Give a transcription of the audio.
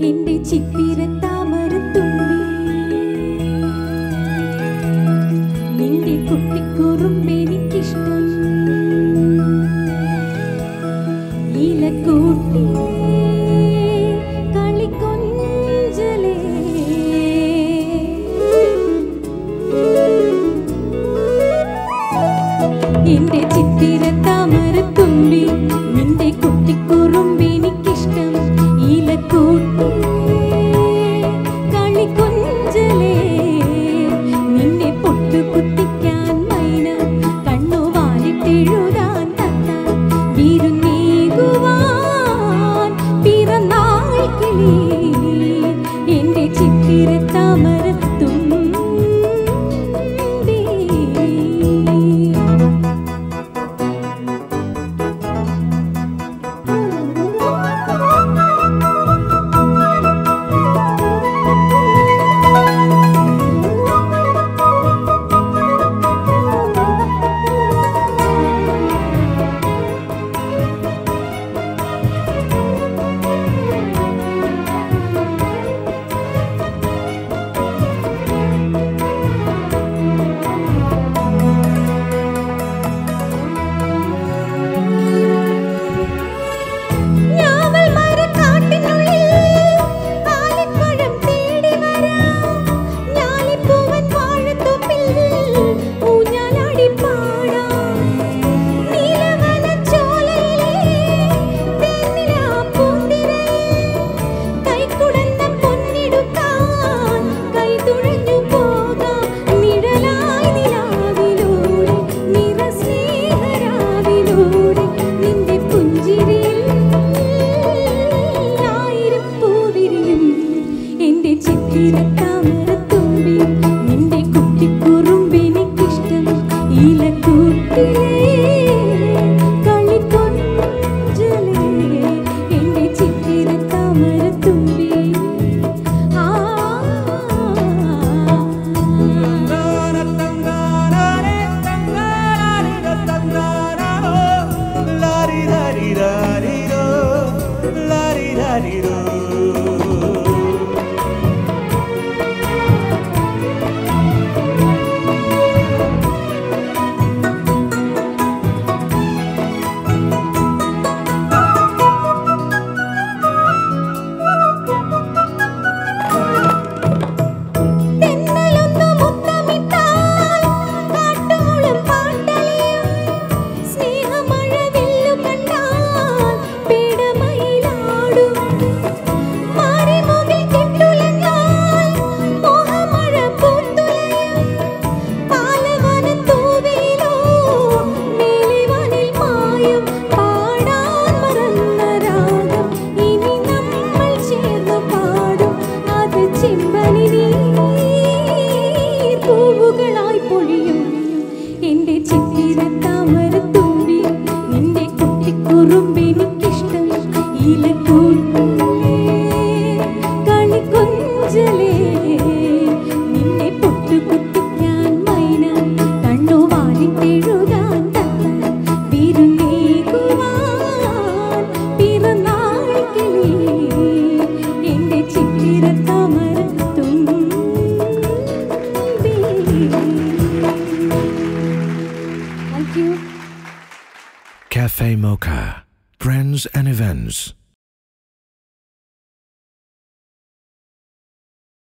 എന്റെ ചിത്തിരത്താമരത്തുള്ളി നിന്റെ കുട്ടിക്കുറുമ്പെനിക്കിഷ്ടം ഇലക്കൂട്ടി കളിക്കൊഞ്ചലേ എന്റെ ചിത്തിരത്താമരത്തുമ്പി നിന്റെ കുട്ടിക്കുറുമ്പെനിക്കിഷ്ടം ഇലക്കൂട്ടി കളിക്കൊഞ്ചലേ നിന്നെ പൊട്ടുകുത്തിക്കാൻ മൈന കണ്ണുവാലിട്ടെഴുതാൻ തത്ത വിരുന്നേകുവാൻ പിറന്നാൾ കിളി എന്റെ ചിത്തിരത്താമരത്തുമ്പി ഞാവൽ മരക്കാട്ടിനുള്ളിൽ ആലിപ്പഴം തേടി വരാം ഞാലിപ്പൂവൻ വാഴത്തോപ്പിൽ ഊഞ്ഞാലാടി പാടാം നീലവനച്ചോലയിലെ തേനിലാപ്പൂന്തിരയിൽ കൈക്കുടന്ന പൊന്നെടുക്കാൻ കൈതുഴഞ്ഞു പോകാം നിഴലായി നിലാവിലൂടെ നിറസ്നേഹരാവിലൂടെ നിന്റെ പുഞ്ചിരിയിൽ ആയിരം പൂവിരിയും എന്റെ ചിത്തിരത്താമരത്തുമ്പി നിന്റെ കുട്ടിക്കുറുമ്പെനിക്കിഷ്ടം ഇലക്കൂട്ടിലേ കളിക്കൊഞ്ചലേ എന്റെ ചിത്തിരത്താമരത്തുമ്പി ആ തെന്നലൊന്നു മുത്തമിട്ടാൽ കാട്ടുമുളം പാട്ടലിയും സ്നേഹമഴ വില്ലു കണ്ടാൽ പേടമയിലാടും മാറിമുകിൽ കെട്ടുലഞ്ഞാൽ മോഹമഴ പൂത്തുലയും പാലവനത്തൂവിലോ മേലിവനിൽ മായും പാടാൻ മറന്ന രാഗം ഇനി നമ്മൾ ചേർന്നു പാടും അത് ചെമ്പനി പൂവുകളായി പൊഴിയും എന്റെ ചിത്തിരത്താമരത്തുമ്പി നിന്റെ കുട്ടിക്കുറുമ്പെനിക്കിഷ്ടം ഇലക്ക